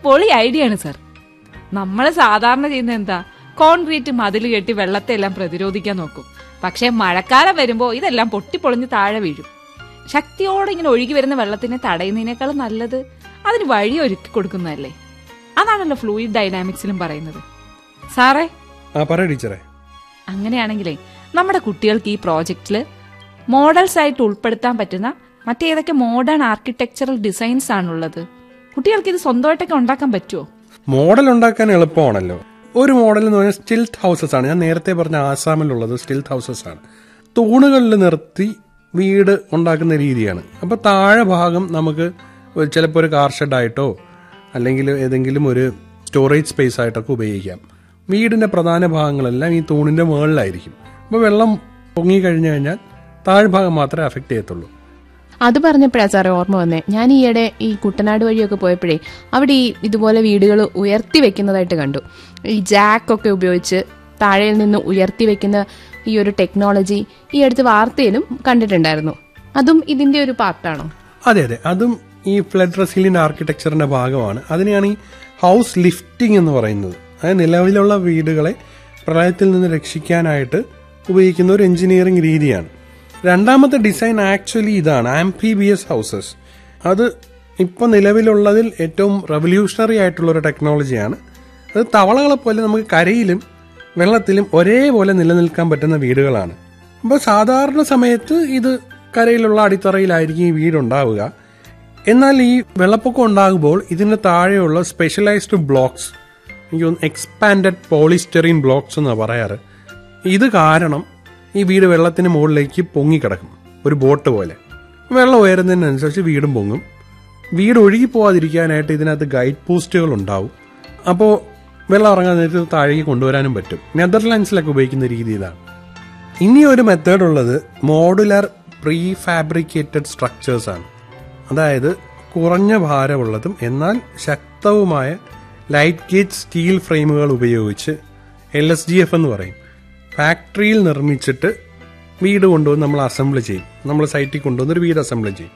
പൊളി ഐഡിയ ആണ് സർ നമ്മൾ സാധാരണ ചെയ്യുന്ന എന്താ കോൺക്രീറ്റ് മതിൽ കെട്ടി വെള്ളത്തെ എല്ലാം പ്രതിരോധിക്കാൻ നോക്കും പക്ഷെ മഴക്കാലം വരുമ്പോൾ ഇതെല്ലാം പൊട്ടിപ്പൊളിഞ്ഞ് താഴെ വീഴും ശക്തിയോടെ ഇങ്ങനെ ഒഴുകി വരുന്ന വെള്ളത്തിനെ തടയുന്നതിനേക്കാളും നല്ലത് അതിന് വഴി ഒരുക്കി കൊടുക്കുന്നതല്ലേ അതാണല്ലോ ഫ്ലൂയിഡ് ഡൈനാമിക്സിലും പറയുന്നത് സാറേ ആ പറ ടീച്ചറെ അങ്ങനെയാണെങ്കിലേ നമ്മുടെ കുട്ടികൾക്ക് ഈ പ്രോജക്റ്റിൽ മോഡൽസ് ആയിട്ട് ഉൾപ്പെടുത്താൻ പറ്റുന്ന മറ്റേതൊക്കെ മോഡേൺ ആർക്കിടെക്ചറൽ ഡിസൈൻസ് ആണുള്ളത് കുട്ടികൾക്ക് ഇത് സ്വന്തമായിട്ടൊക്കെ ഉണ്ടാക്കാൻ പറ്റുമോ മോഡൽ ഉണ്ടാക്കാൻ എളുപ്പമാണല്ലോ ഒരു മോഡൽ എന്ന് പറഞ്ഞാൽ സ്റ്റിൽത്ത് ഹൗസസ് ആണ് ഞാൻ നേരത്തെ പറഞ്ഞ ആസാമിലുള്ളത് സ്റ്റിൽത്ത് ഹൗസസ് ആണ് തൂണുകളിൽ നിർത്തി വീട് ഉണ്ടാക്കുന്ന രീതിയാണ് അപ്പോൾ താഴെ ഭാഗം നമുക്ക് ചിലപ്പോൾ ഒരു കാർ ഷെഡായിട്ടോ അല്ലെങ്കിൽ ഏതെങ്കിലും ഒരു സ്റ്റോറേജ് സ്പേസ് ആയിട്ടൊക്കെ ഉപയോഗിക്കാം വീടിന്റെ പ്രധാന ഭാഗങ്ങളെല്ലാം ഈ തൂണിന്റെ മുകളിലായിരിക്കും അപ്പോൾ വെള്ളം പൊങ്ങി കഴിഞ്ഞു കഴിഞ്ഞാൽ താഴ്ഭാഗം മാത്രമേ അഫക്റ്റ് ചെയ്യത്തുള്ളൂ അത് പറഞ്ഞപ്പോഴാണ് സാറേ ഓർമ്മ വന്നേ ഞാൻ ഈയിടെ ഈ കുട്ടനാട് വഴിയൊക്കെ പോയപ്പോഴേ അവിടെ ഈ ഇതുപോലെ വീടുകൾ ഉയർത്തി വെക്കുന്നതായിട്ട് കണ്ടു ഈ ജാക്ക് ഒക്കെ ഉപയോഗിച്ച് താഴെയിൽ നിന്ന് ഉയർത്തി വെക്കുന്ന ഈ ഒരു ടെക്നോളജി ഈ അടുത്ത് വാർത്തയിലും കണ്ടിട്ടുണ്ടായിരുന്നു അതും ഇതിന്റെ ഒരു പാർട്ടാണോ അതെ അതെ അതും ഈ ഫ്ലഡ് റെസിലിയൻ ആർക്കിടെക്ചറിന്റെ ഭാഗമാണ് അതിനെയാണ് ഈ ഹൗസ് ലിഫ്റ്റിംഗ് എന്ന് പറയുന്നത് അതായത് നിലവിലുള്ള വീടുകളെ പ്രളയത്തിൽ നിന്ന് രക്ഷിക്കാനായിട്ട് ഉപയോഗിക്കുന്ന ഒരു എഞ്ചിനീയറിംഗ് രീതിയാണ് രണ്ടാമത്തെ ഡിസൈൻ ആക്ച്വലി ഇതാണ് ആംഫീബിയസ് ഹൗസസ് അത് ഇപ്പം നിലവിലുള്ളതിൽ ഏറ്റവും റവല്യൂഷണറി ആയിട്ടുള്ള ഒരു ടെക്നോളജിയാണ് അത് തവളകളെ പോലെ നമുക്ക് കരയിലും വെള്ളത്തിലും ഒരേപോലെ നിലനിൽക്കാൻ പറ്റുന്ന വീടുകളാണ് അപ്പോൾ സാധാരണ സമയത്ത് ഇത് കരയിലുള്ള അടിത്തറയിലായിരിക്കും ഈ വീടുണ്ടാവുക എന്നാൽ ഈ വെള്ളപ്പൊക്കം ഉണ്ടാകുമ്പോൾ ഇതിന് താഴെയുള്ള സ്പെഷ്യലൈസ്ഡ് ബ്ലോക്സ് എനിക്ക് തോന്നുന്നു എക്സ്പാൻഡഡ് പോളിസ്റ്ററിൻ ബ്ലോക്സ് എന്നാണ് പറയാറ് ഇത് കാരണം ഈ വീട് വെള്ളത്തിന് മുകളിലേക്ക് പൊങ്ങിക്കിടക്കും ഒരു ബോട്ട് പോലെ വെള്ളം ഉയരുന്നതിനനുസരിച്ച് വീടും പൊങ്ങും വീട് ഒഴുകി പോവാതിരിക്കാനായിട്ട് ഇതിനകത്ത് ഗൈഡ് പോസ്റ്റുകൾ ഉണ്ടാവും അപ്പോൾ വെള്ളം ഇറങ്ങാൻ നേരത്ത് താഴേക്ക് കൊണ്ടുവരാനും പറ്റും നെതർലാൻഡ്സിലൊക്കെ ഉപയോഗിക്കുന്ന രീതി ഇതാണ് ഇനി ഒരു മെത്തേഡ് ഉള്ളത് മോഡുലർ പ്രീ ഫാബ്രിക്കേറ്റഡ് സ്ട്രക്ചേഴ്സ് ആണ് അതായത് കുറഞ്ഞ ഭാരമുള്ളതും എന്നാൽ ശക്തവുമായ ലൈറ്റ് ഗേജ് സ്റ്റീൽ ഫ്രെയിമുകൾ ഉപയോഗിച്ച് എൽ എസ് ജി എഫ് എന്ന് പറയും ഫാക്ടറിയിൽ നിർമ്മിച്ചിട്ട് വീട് കൊണ്ടുവന്ന് നമ്മൾ അസംബിൾ ചെയ്യും നമ്മൾ സൈറ്റിൽ കൊണ്ടുവന്ന് ഒരു വീട് അസംബിൾ ചെയ്യും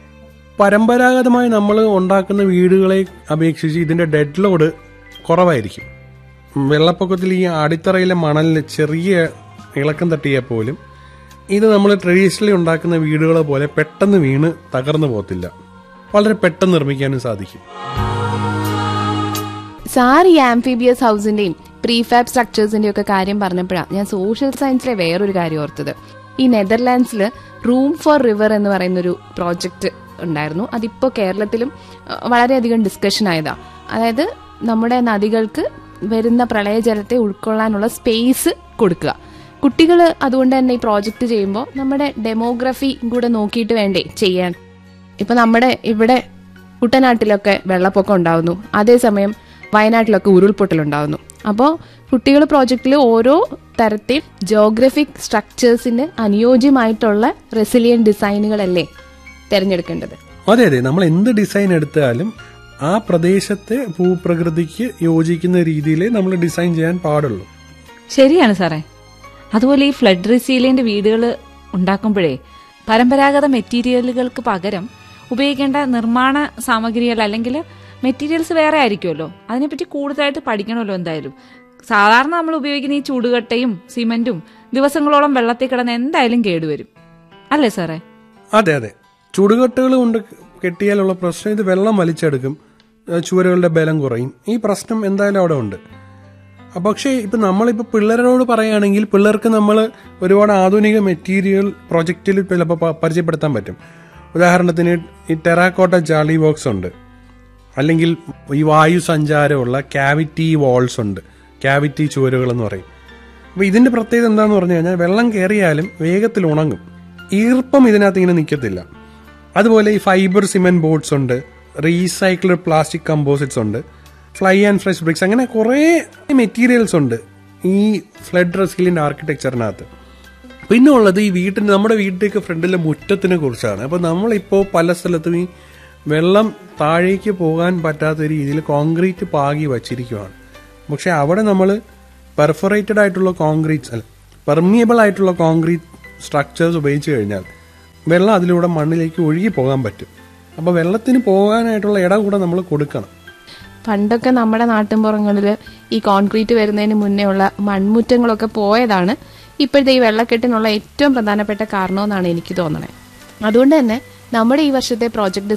പരമ്പരാഗതമായി നമ്മൾ ഉണ്ടാക്കുന്ന വീടുകളെ അപേക്ഷിച്ച് ഇതിന്റെ ഡെഡ് ലോഡ് കുറവായിരിക്കും വെള്ളപ്പൊക്കത്തിൽ ഈ അടിത്തറയിലെ മണലിൽ ചെറിയ ഇളക്കം തട്ടിയാൽ പോലും ഇത് നമ്മൾ ട്രഡീഷണലി ഉണ്ടാക്കുന്ന വീടുകളെ പോലെ പെട്ടെന്ന് വീണ് തകർന്നു പോകത്തില്ല വളരെ പെട്ടെന്ന് നിർമ്മിക്കാനും സാധിക്കും സാർ ഈ ആംഫീബിയസ് ഹൗസിന്റെയും പ്രീഫാബ് സ്ട്രക്ചേഴ്സിന്റെയും ഒക്കെ കാര്യം പറഞ്ഞപ്പോഴാണ് ഞാൻ സോഷ്യൽ സയൻസിലെ വേറൊരു കാര്യം ഓർത്തത് ഈ നെതർലാൻഡ്സിൽ റൂം ഫോർ റിവർ എന്ന് പറയുന്ന ഒരു പ്രോജക്റ്റ് ഉണ്ടായിരുന്നു അതിപ്പോൾ കേരളത്തിലും അഹ്, വളരെയധികം ഡിസ്കഷൻ ആയതാ അതായത് നമ്മുടെ നദികൾക്ക് വരുന്ന പ്രളയജലത്തെ ഉൾക്കൊള്ളാനുള്ള സ്പേസ് കൊടുക്കുക കുട്ടികൾ അതുകൊണ്ട് തന്നെ ഈ പ്രോജക്റ്റ് ചെയ്യുമ്പോൾ നമ്മുടെ ഡെമോഗ്രഫി കൂടെ നോക്കിയിട്ട് വേണ്ടേ ചെയ്യാൻ ഇപ്പൊ നമ്മുടെ ഇവിടെ കുട്ടനാട്ടിലൊക്കെ വെള്ളപ്പൊക്കം ഉണ്ടാവുന്നു അതേസമയം വയനാട്ടിലൊക്കെ ഉരുൾപൊട്ടൽ ഉണ്ടാവുന്നു അപ്പോൾ കുട്ടികൾ പ്രോജക്റ്റിൽ ഓരോ തരത്തിൽ ജോഗ്രഫിക് സ്ട്രക്ചേഴ്സിന് അനുയോജ്യമായിട്ടുള്ള റെസിലിയൻ ഡിസൈനുകളല്ലേ തിരഞ്ഞെടുക്കേണ്ടത് അതെ അതെ നമ്മൾ എന്ത് ഡിസൈൻ എടുത്താലും ആ പ്രദേശത്തെ ഭൂപ്രകൃതിക്ക് യോജിക്കുന്ന രീതിയിലേ നമ്മൾ ഡിസൈൻ ചെയ്യാൻ പാടുള്ളൂ ശരിയാണ് സാറേ അതുപോലെ ഈ ഫ്ലഡ് റിസീലിയന്റ് വീടുകൾ ഉണ്ടാക്കുമ്പോഴേ പരമ്പരാഗത മെറ്റീരിയലുകൾക്ക് പകരം ഉപയോഗിക്കേണ്ട നിർമ്മാണ സാമഗ്രികൾ അല്ലെങ്കിൽ മെറ്റീരിയൽസ് വേറെ ആയിരിക്കുമല്ലോ അതിനെപ്പറ്റി കൂടുതലായിട്ട് പഠിക്കണമല്ലോ എന്തായാലും സാധാരണ നമ്മൾ ഉപയോഗിക്കുന്ന ഈ ചൂടുകട്ടയും സിമന്റും ദിവസങ്ങളോളം വെള്ളത്തിൽ കിടന്ന് എന്തായാലും കേടുവരും അല്ലേ സാറേ അതെ അതെ ചുടുകെട്ടുകൾ കൊണ്ട് കെട്ടിയാലുള്ള പ്രശ്നം ഇത് വെള്ളം വലിച്ചെടുക്കും ഏഹ് ചുവരുകളുടെ ബലം കുറയും ഈ പ്രശ്നം എന്തായാലും അവിടെ ഉണ്ട് അഹ് പക്ഷേ ഇപ്പൊ നമ്മളിപ്പോ പിള്ളേരോട് പറയുകയാണെങ്കിൽ പിള്ളേർക്ക് നമ്മൾ ഒരുപാട് ആധുനിക മെറ്റീരിയൽ പ്രൊജക്റ്റിൽ ചിലപ്പോൾ പ- പരിചയപ്പെടുത്താൻ പറ്റും ഉദാഹരണത്തിന് ഈ ടെറാക്കോട്ട ജാളി ബോക്സ് ഉണ്ട് അല്ലെങ്കിൽ ഈ വായു സഞ്ചാരമുള്ള ക്യാവിറ്റി വാൾസ് ഉണ്ട് ക്യാവിറ്റി ചുവരുകൾ എന്ന് പറയും അപ്പൊ ഇതിന്റെ പ്രത്യേകത എന്താന്ന് പറഞ്ഞു കഴിഞ്ഞാൽ വെള്ളം കയറിയാലും വേഗത്തിൽ ഉണങ്ങും ഈർപ്പം ഇതിനകത്ത് ഇങ്ങനെ നിൽക്കത്തില്ല അതുപോലെ ഈ ഫൈബർ സിമെന്റ് ബോർഡ്സ് ഉണ്ട് റീസൈക്കിൾഡ് പ്ലാസ്റ്റിക് കമ്പോസിറ്റ്സ് ഉണ്ട് ഫ്ലൈ ആൻഡ് ഫ്രഷ് ബ്രിക്സ് അങ്ങനെ കുറേ മെറ്റീരിയൽസ് ഉണ്ട് ഈ ഫ്ലഡ് റെസ്കിലിന്റെ ആർക്കിടെക്ചറിനകത്ത് പിന്നെ ഉള്ളത് ഈ വീട്ടിന് നമ്മുടെ വീട്ടിലേക്ക് ഫ്രണ്ടിലെ മുറ്റത്തിനെ കുറിച്ചാണ് അപ്പൊ നമ്മളിപ്പോ പല സ്ഥലത്തും ഈ വെള്ളം താഴേക്ക് പോകാൻ പറ്റാത്ത രീതിയിൽ കോൺക്രീറ്റ് പാകി വച്ചിരിക്കുവാണ് പക്ഷെ അവിടെ നമ്മൾ പെർഫറേറ്റഡ് ആയിട്ടുള്ള കോൺക്രീറ്റ് അല്ല പെർമിയബിൾ ആയിട്ടുള്ള കോൺക്രീറ്റ് സ്ട്രക്ചേഴ്സ് ഉപയോഗിച്ച് കഴിഞ്ഞാൽ വെള്ളം അതിലൂടെ മണ്ണിലേക്ക് ഒഴുകി പോകാൻ പറ്റും അപ്പോൾ വെള്ളത്തിന് പോകാനായിട്ടുള്ള ഇടം കൂടെ നമ്മൾ കൊടുക്കണം പണ്ടൊക്കെ നമ്മുടെ നാട്ടിൻപുറങ്ങളിൽ ഈ കോൺക്രീറ്റ് വരുന്നതിന് മുന്നേ ഉള്ള മൺമുറ്റങ്ങളൊക്കെ പോയതാണ് ഇപ്പോഴത്തെ ഈ വെള്ളക്കെട്ടിനുള്ള ഏറ്റവും പ്രധാനപ്പെട്ട കാരണമെന്നാണ് എനിക്ക് തോന്നണേ അതുകൊണ്ട് തന്നെ നമ്മുടെ ഈ വർഷത്തെ പ്രോജക്ട്